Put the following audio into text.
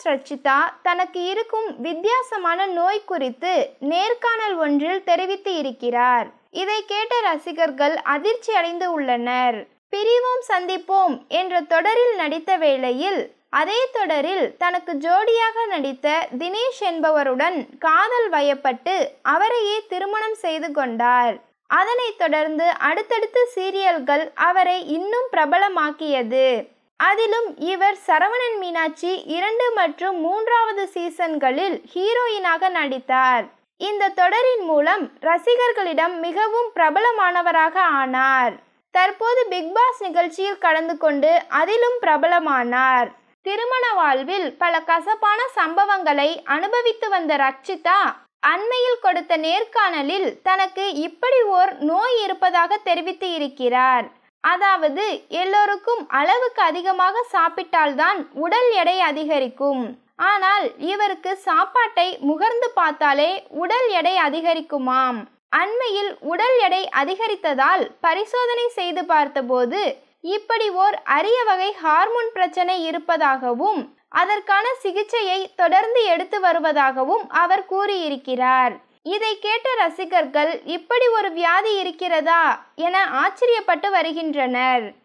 pass Rachitha தனக்கு இருக்கும் வித்தியாசமான நோய் குறித்து நேர்காணல் ஒன்றில் தெரிவித்து இருக்கிறார் இதை கேட்ட ரசிகர்கள் அதிர்ச்சி அடைந்து உள்ளனர் பிரிவோம் சந்திப்போம் என்ற தொடரில் நடித்த வேளையில் அதே தொடரில் தனக்கு ஜோடியாக நடித்த தினேஷ் என்பவருடன் காதல் வயப்பட்டு அவரையே திருமணம் செய்து கொண்டார் அதனைத் தொடர்ந்து அடுத்தடுத்த சீரியல்கள் அவரை இன்னும் பிரபலமாக்கியது அதிலும் இவர் சரவணன் மீனாட்சி இரண்டு மற்றும் மூன்றாவது சீசன்களில் ஹீரோயினாக நடித்தார் இந்த தொடரின் மூலம் ரசிகர்களிடம் மிகவும் பிரபலமானவராக ஆனார் தற்போது பிக்பாஸ் நிகழ்ச்சியில் கலந்து கொண்டு அதிலும் பிரபலமானார் திருமண வாழ்வில் பல கசப்பான சம்பவங்களை அனுபவித்து வந்த ரக்ஷிதா அண்மையில் கொடுத்த நேர்காணலில் தனக்கு இப்படி ஓர் நோய் இருப்பதாக தெரிவித்து இருக்கிறார் அதாவது எல்லோருக்கும் அளவுக்கு அதிகமாக சாப்பிட்டால்தான் உடல் எடை அதிகரிக்கும் ஆனால் இவருக்கு சாப்பாட்டை முகர்ந்து பார்த்தாலே உடல் எடை அதிகரிக்குமாம் அண்மையில் உடல் எடை அதிகரித்ததால் பரிசோதனை செய்து பார்த்தபோது இப்படி ஓர் அரிய வகை ஹார்மோன் பிரச்சனை இருப்பதாகவும் அதற்கான சிகிச்சையை தொடர்ந்து எடுத்து வருவதாகவும் அவர் கூறியிருக்கிறார் இதை கேட்ட ரசிகர்கள் இப்படி ஒரு வியாதி இருக்கிறதா என ஆச்சரியப்பட்டு வருகின்றனர்